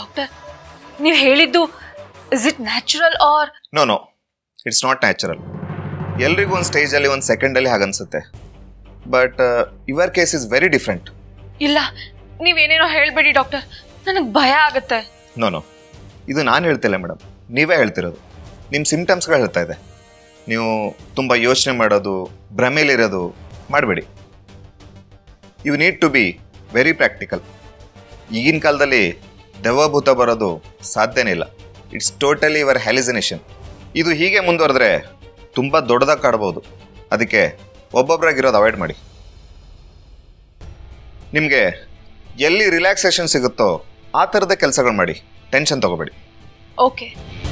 doctor ನೀವು ಹೇಳಿದ್ದು is it natural or no no it's not natural ಎಲ್ರಿಗೂ ಒಂದು ಸ್ಟೇಜಲ್ಲಿ ಒಂದು ಸೆಕೆಂಡಲ್ಲಿ ಹಾಗನ್ಸುತ್ತೆ but your case is very different ಇಲ್ಲ ನೀವೇನೇನೋ ಹೇಳ್ಬೇಡಿ ಡಾಕ್ಟರ್ ನನಗೆ ಭಯ ಆಗುತ್ತೆ ನೋ ನೋ ಇದು ನಾನು ಹೇಳ್ತಿಲ್ಲ ಮೇಡಮ್ ನೀವೇ ಹೇಳ್ತಿರೋದು ನಿಮ್ಮ ಸಿಮ್ಟಮ್ಸ್ಗಳು ಹೇಳ್ತಾ ಇದೆ ನೀವು ತುಂಬ ಯೋಚನೆ ಮಾಡೋದು ಭ್ರಮೇಲಿರೋದು ಮಾಡಬೇಡಿ you need to be very practical ಈಗಿನ ಕಾಲದಲ್ಲಿ ದೆವ್ವಭೂತ ಬರೋದು ಸಾಧ್ಯನೇ ಇಲ್ಲ ಇಟ್ಸ್ ಟೋಟಲಿ ಯುವರ್ ಹ್ಯಾಲಿಸಿನೇಷನ್ ಇದು ಹೀಗೆ ಮುಂದುವರೆದ್ರೆ ತುಂಬ ದೊಡ್ಡದಾಗಿ ಕಾಡ್ಬೋದು ಅದಕ್ಕೆ ಒಬ್ಬೊಬ್ಬರಾಗಿರೋದು ಅವಾಯ್ಡ್ ಮಾಡಿ ನಿಮಗೆ ಎಲ್ಲಿ ರಿಲ್ಯಾಕ್ಸೇಷನ್ ಸಿಗುತ್ತೋ ಆ ಥರದೇ ಕೆಲಸಗಳು ಮಾಡಿ ಟೆನ್ಷನ್ ತಗೋಬೇಡಿ ಓಕೆ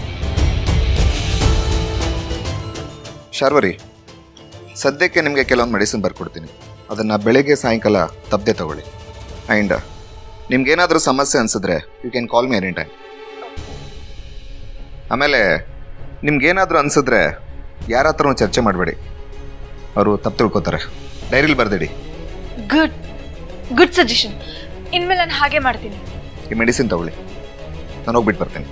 ಶಾರ್ವರಿ ಸದ್ಯಕ್ಕೆ ನಿಮಗೆ ಕೆಲವೊಂದು ಮೆಡಿಸಿನ್ ಬರ್ಕೊಡ್ತೀನಿ ಅದನ್ನು ಬೆಳಗ್ಗೆ ಸಾಯಂಕಾಲ ತಪ್ಪದೆ ತಗೊಳ್ಳಿ ಆ್ಯಂಡ್ ನಿಮ್ಗೇನಾದರೂ ಸಮಸ್ಯೆ ಅನಿಸಿದ್ರೆ you can call me any time ಆಮೇಲೆ ನಿಮ್ಗೇನಾದರೂ ಅನಿಸಿದ್ರೆ ಯಾರ ಹತ್ರನೂ ಚರ್ಚೆ ಮಾಡಬೇಡಿ ಅವರು ತಪ್ಪು ತಿಳ್ಕೊತಾರೆ ಡೈರಿಲಿ ಬರ್ದಿಡಿ ಗುಡ್ ಗುಡ್ ಸಜೆಷನ್ ಇನ್ಮೇಲೆ ನಾನು ಹಾಗೆ ಮಾಡ್ತೀನಿ ಈ ಮೆಡಿಸಿನ್ ತಗೊಳ್ಳಿ ನಾನು ಹೋಗ್ಬಿಟ್ಟು ಬರ್ತೀನಿ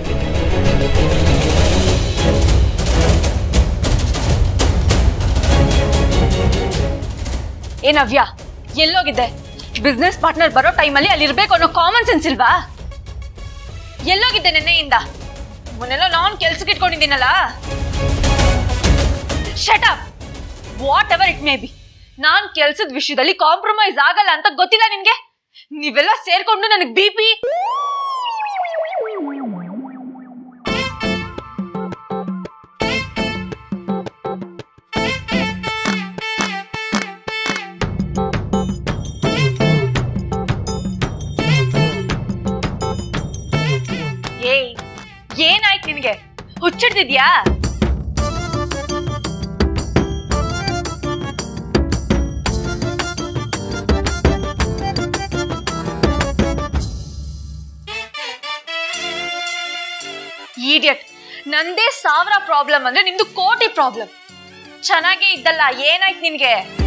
ಏ ನವ್ಯ ಎಲ್ಲೋಗಿದ್ದೆ ಬಿಸ್ನೆಸ್ ಪಾರ್ಟ್ನರ್ ಬರೋ ಟೈಮಲ್ಲಿ ಅಲ್ಲಿ ಇರ್ಬೇಕು ಅನ್ನೋ ಕಾಮನ್ ಸೆನ್ಸ್ ಇಲ್ವಾ ಎಲ್ಲೋಗಿದ್ದೆ ನೆನ್ನೆಯಿಂದ ಮೊನ್ನೆಲ್ಲ ನಾನು ಕೆಲ್ಸಕ್ಕೆ ಇಟ್ಕೊಂಡಿದ್ದೀನಲ್ಲ shut up whatever it may be ನಾನ್ ಕೆಲ್ಸದ ವಿಷಯದಲ್ಲಿ ಕಾಂಪ್ರಮೈಸ್ ಆಗಲ್ಲ ಅಂತ ಗೊತ್ತಿಲ್ಲ ನಿನ್ಗೆ ನೀವೆಲ್ಲ ಸೇರ್ಕೊಂಡು ನನಗೆ ಬಿ ಪಿ ಏಯ್ ಏನಾಯ್ತು ನಿನ್ಗೆ ಹುಚ್ಚಿಡ್ತಿದ್ಯಾ ಈಡಿಯಟ್ ನಂದೇ ಸಾವಿರ ಪ್ರಾಬ್ಲಮ್ ಅಂದ್ರೆ ನಿಮ್ದು ಕೋಟಿ ಪ್ರಾಬ್ಲಮ್ ಚೆನ್ನಾಗೇ ಇದ್ದಲ್ಲ ಏನಾಯ್ತು ನಿನ್ಗೆ